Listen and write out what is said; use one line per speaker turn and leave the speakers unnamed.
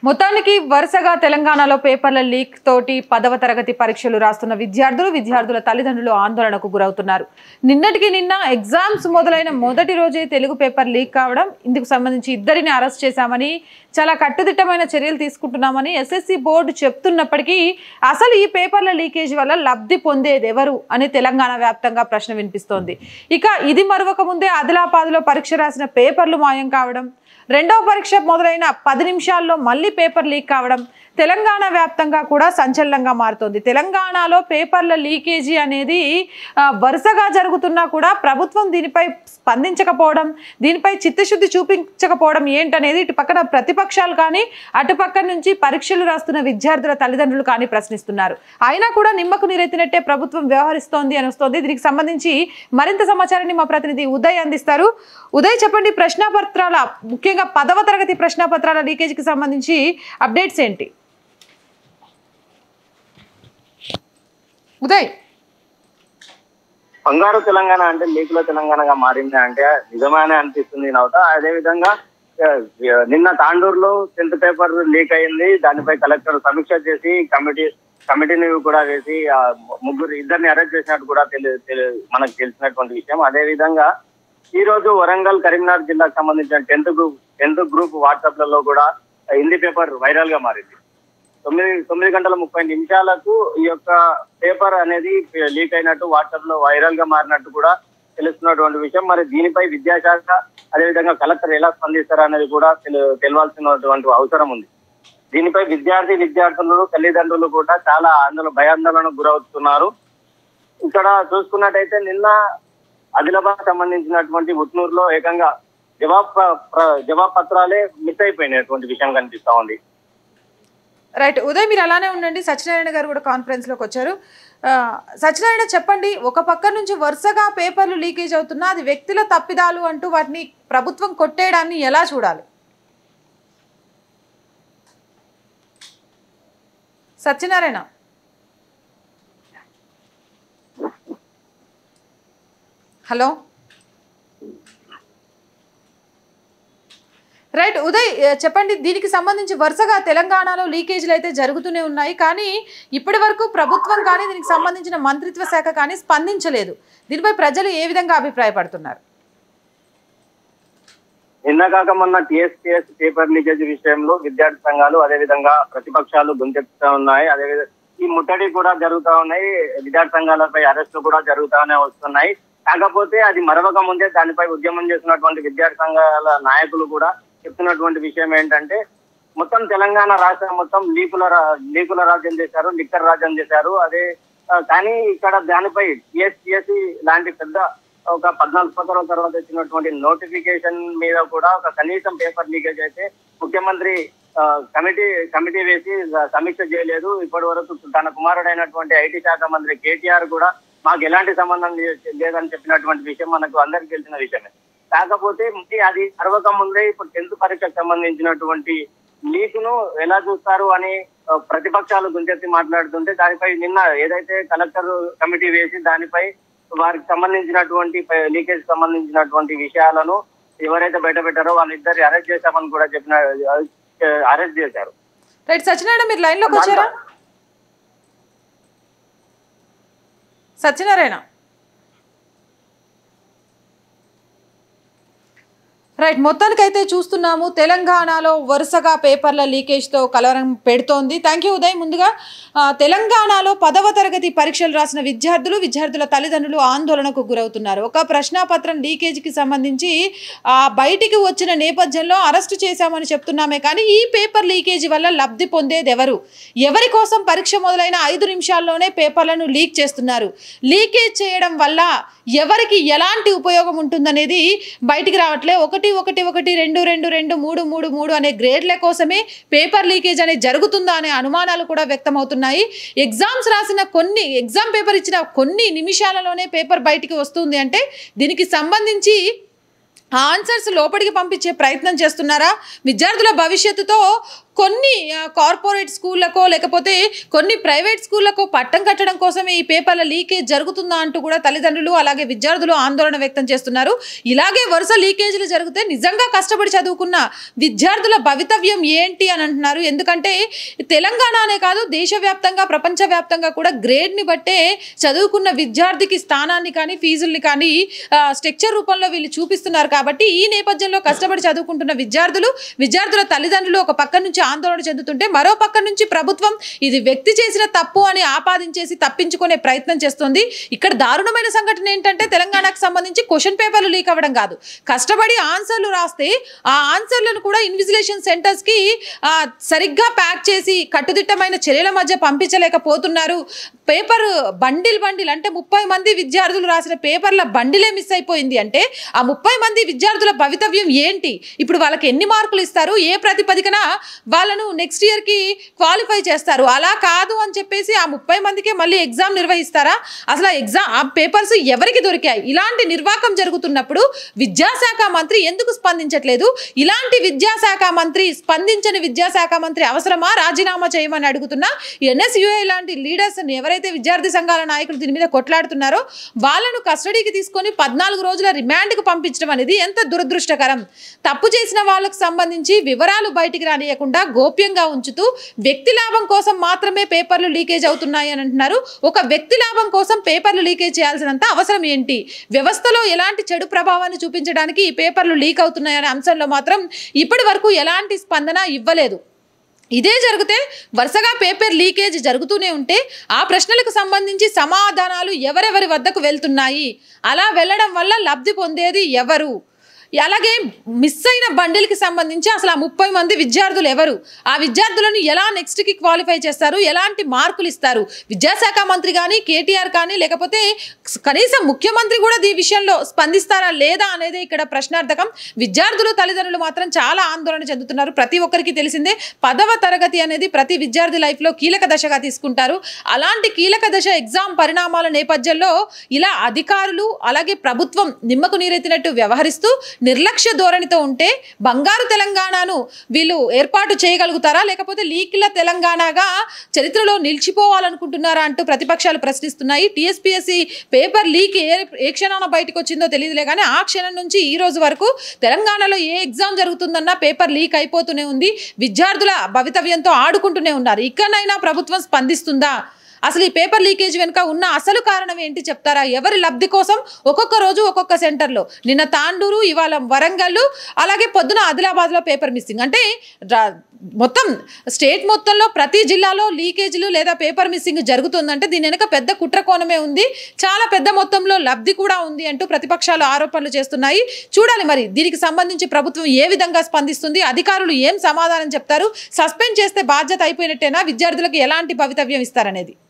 మొత్తానికి వరుసగా తెలంగాణలో పేపర్ల లీక్ తోటి పదవ తరగతి పరీక్షలు రాస్తున్న విద్యార్థులు విద్యార్థుల తల్లిదండ్రులు ఆందోళనకు గురవుతున్నారు నిన్నటికి నిన్న ఎగ్జామ్స్ మొదలైన మొదటి రోజే తెలుగు పేపర్ లీక్ కావడం ఇందుకు సంబంధించి ఇద్దరిని అరెస్ట్ చేశామని చాలా కట్టుదిట్టమైన చర్యలు తీసుకుంటున్నామని ఎస్ఎస్సి బోర్డు చెప్తున్నప్పటికీ అసలు ఈ పేపర్ల లీకేజ్ వల్ల లబ్ధి పొందేది ఎవరు అని తెలంగాణ వ్యాప్తంగా ప్రశ్న వినిపిస్తోంది ఇక ఇది మరొక ముందే ఆదిలాబాద్లో పరీక్ష రాసిన పేపర్లు మాయం కావడం రెండవ పరీక్ష మొదలైన పది నిమిషాల్లో మళ్ళీ పేపర్ లీక్ కావడం తెలంగాణ వ్యాప్తంగా కూడా సంచలనంగా మారుతోంది తెలంగాణలో పేపర్ల లీకేజీ అనేది ఆ, వరుసగా జరుగుతున్నా కూడా ప్రభుత్వం దీనిపై స్పందించకపోవడం దీనిపై చిత్తశుద్ధి చూపించకపోవడం ఏంటనేది ఇటు పక్కన ప్రతిపక్షాలు కానీ అటు పక్క నుంచి పరీక్షలు రాస్తున్న విద్యార్థుల తల్లిదండ్రులు కానీ ప్రశ్నిస్తున్నారు అయినా కూడా నిమ్మకు నీరెత్తినట్టే ప్రభుత్వం వ్యవహరిస్తోంది అని వస్తోంది దీనికి సంబంధించి మరింత సమాచారాన్ని మా ప్రతినిధి ఉదయ్ అందిస్తారు ఉదయ్ చెప్పండి ప్రశ్నపత్రాల ముఖ్యంగా పదవ తరగతి ప్రశ్నపత్రాల లీకేజీకి సంబంధించి అప్డేట్స్ ఏంటి ఉదయ్
బంగారు తెలంగాణ అంటే లీకుల తెలంగాణగా మారింది అంటే నిజమేనే అనిపిస్తుంది నవ్వుతా అదే విధంగా ఆ, నిన్న తాండూరులో టెన్త్ పేపర్ లీక్ అయింది దానిపై కలెక్టర్ సమీక్ష చేసి కమిటీ కమిటీని కూడా వేసి ఆ ముగ్గురు ఇద్దరిని అరెస్ట్ చేసినట్టు కూడా తెలి తెలి- మనకు తెలిసినటువంటి విషయం అదే విధంగా ఈ రోజు వరంగల్ కరీంనగర్ జిల్లాకు సంబంధించిన tenth group tenth group WhatsApp లలో కూడా హిందీ పేపర్ వైరల్ గా మారింది తొమ్మిది తొమ్మిది గంటల ముప్పై నిమిషాలకు ఈ యొక్క పేపర్ అనేది లీక్ అయినట్టు వాట్సాప్ లో వైరల్ గా మారినట్టు కూడా తెలుస్తున్నటువంటి విషయం మరి దీనిపై విద్యాశాఖ అదేవిధంగా కలెక్టర్ ఎలా స్పందిస్తారు అనేది కూడా తెలు- తెలవాల్సినటువంటి అవసరం ఉంది దీనిపై విద్యార్థి విద్యార్థులు తల్లిదండ్రులు కూడా చాలా ఆందోళన భయాందోళనకు గురవుతున్నారు ఇక్కడ చూసుకున్నట్టయితే నిన్న ఆదిలాబాద్ సంబంధించినటువంటి ఉట్నూరులో ఏకంగా జవాబ్ ప- ప్ర- జవాబ్ పత్రాలే మిస్ అయిపోయినటువంటి విషయం కనిపిస్తా ఉంది
రైట్ ఉదయ్ మీరు అలానే ఉండండి సత్యనారాయణ గారు కూడా కాన్ఫరెన్స్లోకి వచ్చారు ఆ, సత్యనారాయణ చెప్పండి ఒక పక్క నుంచి వరుసగా పేపర్లు లీకేజ్ అవుతున్నా అది వ్యక్తుల తప్పిదాలు అంటూ వాటిని ప్రభుత్వం కొట్టేయడాన్ని ఎలా చూడాలి సత్యనారాయణ హలో రైట్ ఉదయ్ ఏ, చెప్పండి దీనికి సంబంధించి వరుసగా తెలంగాణలో లీకేజీలు అయితే జరుగుతూనే ఉన్నాయి కానీ ఇప్పటి వరకు ప్రభుత్వం కానీ దీనికి సంబంధించిన మంత్రిత్వ శాఖ కానీ స్పందించలేదు దీనిపై ప్రజలు ఏ విధంగా అభిప్రాయపడుతున్నారు
నిన్న కాక మొన్న టీఎస్పీఎస్ పేపర్ లీకేజ్ విషయంలో విద్యార్థి సంఘాలు అదేవిధంగా ప్రతిపక్షాలు గొంతెత్తుతా ఉన్నాయి అదేవిధంగా ఈ ముట్టడి కూడా జరుగుతా ఉన్నాయి విద్యార్థి సంఘాలపై అరెస్టులు కూడా జరుగుతానే వస్తున్నాయి కాకపోతే అది మరవక ముందే దానిపై ఉద్యమం చేస్తున్నటువంటి విద్యార్థి సంఘాల నాయకులు కూడా చెప్తున్నటువంటి విషయం ఏంటంటే మొత్తం తెలంగాణ రాష్ట్రం మొత్తం లీకుల రా- లీకుల రాజ్యం చేశారు లిక్కర్ రాజ్యం చేశారు అదే ఆ, కానీ ఇక్కడ దానిపై టిఎస్పిఎస్సి లాంటి పెద్ద ఒక పద్నాలుగు సంవత్సరాల తర్వాత వచ్చినటువంటి నోటిఫికేషన్ మీద కూడా ఒక కనీసం పేపర్ లీకేజ్ అయితే ముఖ్యమంత్రి ఆ, కమిటీ కమిటీ వేసి సమీక్ష చేయలేదు ఇప్పటి వరకు తన కుమారుడైనటువంటి ఐటీ శాఖ మంత్రి కేటీఆర్ కూడా మాకు ఎలాంటి సంబంధం లే- లేదని చెప్పినటువంటి విషయం మనకు అందరికి తెలిసిన విషయమే కాకపోతే మరి అది అరవక ముందే ఇప్పుడు టెన్త్ పరీక్షకు సంబంధించినటువంటి లీకును ఎలా చూస్తారు అని ఆ, ప్రతిపక్షాలు గుంజెత్తి మాట్లాడుతుంటే దానిపై నిన్న ఏదైతే కలెక్టర్ కమిటీ వేసి దానిపై వారికి సంబంధించినటువంటి లీకేజ్ సంబంధించినటువంటి విషయాలను ఎవరైతే బయట పెట్టారో వాళ్ళిద్దరు అరెస్ట్ చేశామని కూడా చెప్పిన అరెస్ట్ చేశారు
రైట్ సత్యనారాయణ మీరు లైన్లోకి వచ్చారా సత్యనారాయణ రైట్ మొత్తానికైతే చూస్తున్నాము తెలంగాణలో వరుసగా పేపర్ల లీకేజ్తో కలవరం పెడుతోంది థ్యాంక్ యూ ఉదయ్ ముందుగా ఆ, తెలంగాణలో పదవ తరగతి పరీక్షలు రాసిన విద్యార్థులు విద్యార్థుల తల్లిదండ్రులు ఆందోళనకు గురవుతున్నారు ఒక ప్రశ్నాపత్రం లీకేజీకి సంబంధించి ఆ, బయటికి వచ్చిన నేపథ్యంలో అరెస్టు చేశామని చెప్తున్నామే కానీ ఈ పేపర్ లీకేజీ వల్ల లబ్ధి పొందేది ఎవరు ఎవరి కోసం పరీక్ష మొదలైన ఐదు నిమిషాల్లోనే పేపర్లను లీక్ చేస్తున్నారు లీకేజ్ చేయడం వల్ల ఎవరికి ఎలాంటి ఉపయోగం ఉంటుందనేది బయటికి రావట్లే ఒకటి ఒకటి ఒకటి రెండు రెండు రెండు మూడు మూడు మూడు అనే గ్రేడ్ల కోసమే పేపర్ లీకేజ్ అనేది జరుగుతుందా అనే అనుమానాలు కూడా వ్యక్తమవుతున్నాయి ఎగ్జామ్స్ రాసిన కొన్ని ఎగ్జామ్ పేపర్ ఇచ్చిన కొన్ని నిమిషాలలోనే పేపర్ బయటికి వస్తుంది అంటే దీనికి సంబంధించి ఆన్సర్స్ లోపలికి పంపించే ప్రయత్నం చేస్తున్నారా విద్యార్థుల భవిష్యత్తుతో కొన్ని కార్పొరేట్ స్కూళ్ళకో లేకపోతే కొన్ని ప్రైవేట్ స్కూళ్ళకో పట్టం కట్టడం కోసమే ఈ పేపర్ల లీకేజ్ జరుగుతుందా అంటూ కూడా తల్లిదండ్రులు అలాగే విద్యార్థులు ఆందోళన వ్యక్తం చేస్తున్నారు ఇలాగే వరుస లీకేజీలు జరిగితే నిజంగా కష్టపడి చదువుకున్న విద్యార్థుల భవితవ్యం ఏంటి అని అంటున్నారు ఎందుకంటే తెలంగాణ అనే కాదు దేశవ్యాప్తంగా ప్రపంచవ్యాప్తంగా కూడా గ్రేడ్ని బట్టే చదువుకున్న విద్యార్థికి స్థానాన్ని కానీ ఫీజుల్ని కానీ స్ట్రక్చర్ రూపంలో వీళ్ళు చూపిస్తున్నారు కాబట్టి ఈ నేపథ్యంలో కష్టపడి చదువుకుంటున్న విద్యార్థులు విద్యార్థుల తల్లిదండ్రులు ఒక పక్క నుంచి ఆందోళన చెందుతుంటే మరో పక్క నుంచి ప్రభుత్వం ఇది వ్యక్తి చేసిన తప్పు అని ఆపాదించేసి తప్పించుకునే ప్రయత్నం చేస్తుంది ఇక్కడ దారుణమైన సంఘటన ఏంటంటే తెలంగాణకు సంబంధించి క్వశ్చన్ పేపర్లు లీక్ అవ్వడం కాదు కష్టపడి ఆన్సర్లు రాస్తే ఆ ఆన్సర్లను కూడా ఇన్విజిలేషన్ సెంటర్స్ కి ఆ, సరిగ్గా ప్యాక్ చేసి కట్టుదిట్టమైన చర్యల మధ్య పంపించలేకపోతున్నారు పేపర్ బండిల్ బండిల్ అంటే ముప్పై మంది విద్యార్థులు రాసిన పేపర్ల బండిలే మిస్ అయిపోయింది అంటే ఆ ముప్పై మంది విద్యార్థుల భవితవ్యం ఏంటి ఇప్పుడు వాళ్ళకి ఎన్ని మార్కులు ఇస్తారు ఏ ప్రతిపదికన వాళ్ళను నెక్స్ట్ ఇయర్కి క్వాలిఫై చేస్తారు అలా కాదు అని చెప్పేసి ఆ ముప్పై మందికే మళ్ళీ ఎగ్జామ్ నిర్వహిస్తారా అసలు ఆ ఎగ్జామ్ ఆ పేపర్స్ ఎవరికి దొరికాయి ఇలాంటి నిర్వాకం జరుగుతున్నప్పుడు విద్యాశాఖ మంత్రి ఎందుకు స్పందించట్లేదు ఇలాంటి విద్యాశాఖ మంత్రి స్పందించని విద్యాశాఖ మంత్రి అవసరమా రాజీనామా చేయమని అడుగుతున్నా ఎన్ఎస్యుఐ లాంటి లీడర్స్ ఎవరైతే విద్యార్థి సంఘాల నాయకులు దీని మీద కొట్లాడుతున్నారో వాళ్ళను కస్టడీకి తీసుకొని పద్నాలుగు రోజుల రిమాండ్కి పంపించడం అనేది ఎంత దురదృష్టకరం తప్పు చేసిన వాళ్ళకు సంబంధించి వివరాలు బయటికి రానియకుండా గోప్యంగా ఉంచుతూ వ్యక్తి లాభం కోసం మాత్రమే పేపర్లు లీకేజ్ అవుతున్నాయి అని అంటున్నారు ఒక వ్యక్తి లాభం కోసం పేపర్లు లీకేజ్ చేయాల్సినంత అవసరం ఏంటి వ్యవస్థలో ఎలాంటి చెడు ప్రభావాన్ని చూపించడానికి ఈ పేపర్లు లీక్ అవుతున్నాయనే అంశంలో మాత్రం ఇప్పటి వరకు ఎలాంటి స్పందన ఇవ్వలేదు ఇదే జరిగితే వరుసగా పేపర్ లీకేజ్ జరుగుతూనే ఉంటే ఆ ప్రశ్నలకు సంబంధించి సమాధానాలు ఎవరెవరి వద్దకు వెళ్తున్నాయి అలా వెళ్ళడం వల్ల లబ్ధి పొందేది ఎవరు అలాగే మిస్ అయిన బండిల్కి సంబంధించి అసలు ఆ ముప్పై మంది విద్యార్థులు ఎవరు ఆ విద్యార్థులను ఎలా నెక్స్ట్కి క్వాలిఫై చేస్తారు ఎలాంటి మార్కులు ఇస్తారు విద్యాశాఖ మంత్రి కానీ కేటీఆర్ కానీ లేకపోతే కనీసం ముఖ్యమంత్రి కూడా ఈ విషయంలో స్పందిస్తారా లేదా అనేది ఇక్కడ ప్రశ్నార్థకం విద్యార్థులు తల్లిదండ్రులు మాత్రం చాలా ఆందోళన చెందుతున్నారు ప్రతి ఒక్కరికి తెలిసిందే పదవ తరగతి అనేది ప్రతి విద్యార్థి లైఫ్లో కీలక దశగా తీసుకుంటారు అలాంటి కీలక దశ ఎగ్జామ్ పరిణామాల నేపథ్యంలో ఇలా అధికారులు అలాగే ప్రభుత్వం నిమ్మకు నీరెత్తినట్టు వ్యవహరిస్తూ నిర్లక్ష్య ధోరణితో ఉంటే బంగారు తెలంగాణను వీళ్ళు ఏర్పాటు చేయగలుగుతారా లేకపోతే లీక్ల తెలంగాణగా చరిత్రలో నిలిచిపోవాలనుకుంటున్నారా అంటూ ప్రతిపక్షాలు ప్రశ్నిస్తున్నాయి టీఎస్పీఎస్సీ పేపర్ లీక్ ఏ ఏ క్షణాన బయటకు వచ్చిందో తెలియదులే కానీ ఆ క్షణం నుంచి ఈ రోజు వరకు తెలంగాణలో ఏ ఎగ్జామ్ జరుగుతుందన్నా పేపర్ లీక్ అయిపోతూనే ఉంది విద్యార్థుల భవితవ్యంతో ఆడుకుంటూనే ఉన్నారు ఇక్కడైనా ప్రభుత్వం స్పందిస్తుందా అసలు ఈ పేపర్ లీకేజ్ వెనుక ఉన్న అసలు కారణం ఏంటి చెప్తారా ఎవరి లబ్ధి కోసం ఒక్కొక్క రోజు ఒక్కొక్క సెంటర్లో నిన్న తాండూరు ఇవాళ వరంగల్ అలాగే పొద్దున ఆదిలాబాద్లో పేపర్ మిస్సింగ్ అంటే రా- మొత్తం స్టేట్ మొత్తంలో ప్రతి జిల్లాలో లీకేజీలు లేదా పేపర్ మిస్సింగ్ జరుగుతుందంటే దీని వెనుక పెద్ద కుట్ర కోణమే ఉంది చాలా పెద్ద మొత్తంలో లబ్ధి కూడా ఉంది అంటూ ప్రతిపక్షాలు ఆరోపణలు చేస్తున్నాయి చూడాలి మరి దీనికి సంబంధించి ప్రభుత్వం ఏ విధంగా స్పందిస్తుంది అధికారులు ఏం సమాధానం చెప్తారు సస్పెండ్ చేస్తే బాధ్యత అయిపోయినట్టేనా విద్యార్థులకు ఎలాంటి భవితవ్యం ఇస్తారనేది